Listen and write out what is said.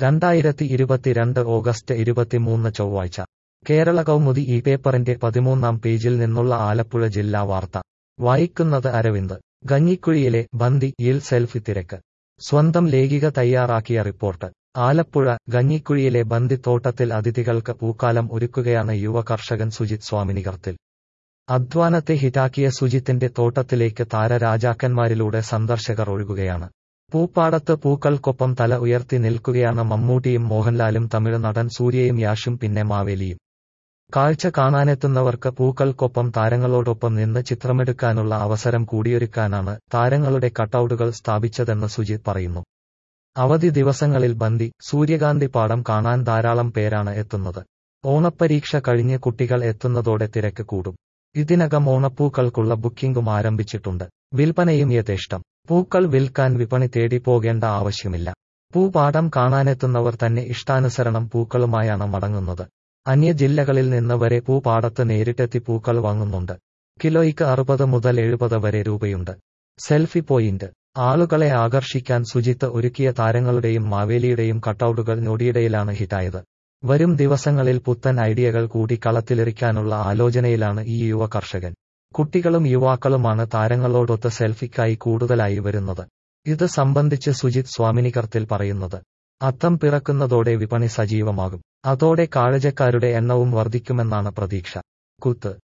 രണ്ടായിരത്തി ഇരുപത്തിരണ്ട് ഓഗസ്റ്റ് ഇരുപത്തിമൂന്ന് ചൊവ്വാഴ്ച കേരള കൗമുദി ഈ പേപ്പറിന്റെ പതിമൂന്നാം പേജിൽ നിന്നുള്ള ആലപ്പുഴ ജില്ലാ വാർത്ത വായിക്കുന്നത് അരവിന്ദ് ഗഞ്ഞിക്കുഴിയിലെ ബന്ദിയിൽ സെൽഫി തിരക്ക് സ്വന്തം ലേഖിക തയ്യാറാക്കിയ റിപ്പോർട്ട് ആലപ്പുഴ ഗഞ്ഞിക്കുഴിയിലെ ബന്ദിത്തോട്ടത്തിൽ അതിഥികൾക്ക് പൂക്കാലം ഒരുക്കുകയാണ് യുവ കർഷകൻ സുജിത് സ്വാമിനികർത്തിൽ അധ്വാനത്തെ ഹിറ്റാക്കിയ സുജിത്തിന്റെ തോട്ടത്തിലേക്ക് താരരാജാക്കന്മാരിലൂടെ സന്ദർശകർ ഒഴുകുകയാണ് പൂപ്പാടത്ത് പൂക്കൾക്കൊപ്പം തല ഉയർത്തി നിൽക്കുകയാണ് മമ്മൂട്ടിയും മോഹൻലാലും തമിഴ് നടൻ സൂര്യയും യാഷും പിന്നെ മാവേലിയും കാഴ്ച കാണാനെത്തുന്നവർക്ക് പൂക്കൾക്കൊപ്പം താരങ്ങളോടൊപ്പം നിന്ന് ചിത്രമെടുക്കാനുള്ള അവസരം കൂടിയൊരുക്കാനാണ് താരങ്ങളുടെ കട്ടൌട്ടുകൾ സ്ഥാപിച്ചതെന്ന് സുജിത് പറയുന്നു അവധി ദിവസങ്ങളിൽ ബന്ദി സൂര്യകാന്തി പാടം കാണാൻ ധാരാളം പേരാണ് എത്തുന്നത് ഓണപ്പരീക്ഷ കഴിഞ്ഞ് കുട്ടികൾ എത്തുന്നതോടെ തിരക്ക് കൂടും ഇതിനകം ഓണപ്പൂക്കൾക്കുള്ള ബുക്കിംഗും ആരംഭിച്ചിട്ടുണ്ട് വിൽപ്പനയും യഥേഷ്ടം പൂക്കൾ വിൽക്കാൻ വിപണി തേടി പോകേണ്ട ആവശ്യമില്ല പൂപാടം കാണാനെത്തുന്നവർ തന്നെ ഇഷ്ടാനുസരണം പൂക്കളുമായാണ് മടങ്ങുന്നത് അന്യ ജില്ലകളിൽ നിന്ന് വരെ പൂപാടത്ത് നേരിട്ടെത്തി പൂക്കൾ വാങ്ങുന്നുണ്ട് കിലോയ്ക്ക് അറുപത് മുതൽ എഴുപത് വരെ രൂപയുണ്ട് സെൽഫി പോയിന്റ് ആളുകളെ ആകർഷിക്കാൻ സുജിത്ത് ഒരുക്കിയ താരങ്ങളുടെയും മാവേലിയുടെയും കട്ടൌട്ടുകൾ ഞൊടിയിടയിലാണ് ഹിറ്റായത് വരും ദിവസങ്ങളിൽ പുത്തൻ ഐഡിയകൾ കൂടി കളത്തിലെറിക്കാനുള്ള ആലോചനയിലാണ് ഈ യുവ കർഷകൻ കുട്ടികളും യുവാക്കളുമാണ് താരങ്ങളോടൊത്ത് സെൽഫിക്കായി കൂടുതലായി വരുന്നത് ഇത് സംബന്ധിച്ച് സുജിത് സ്വാമിനികർത്തിൽ പറയുന്നത് അത്തം പിറക്കുന്നതോടെ വിപണി സജീവമാകും അതോടെ കാഴജക്കാരുടെ എണ്ണവും വർദ്ധിക്കുമെന്നാണ് പ്രതീക്ഷ കുത്ത്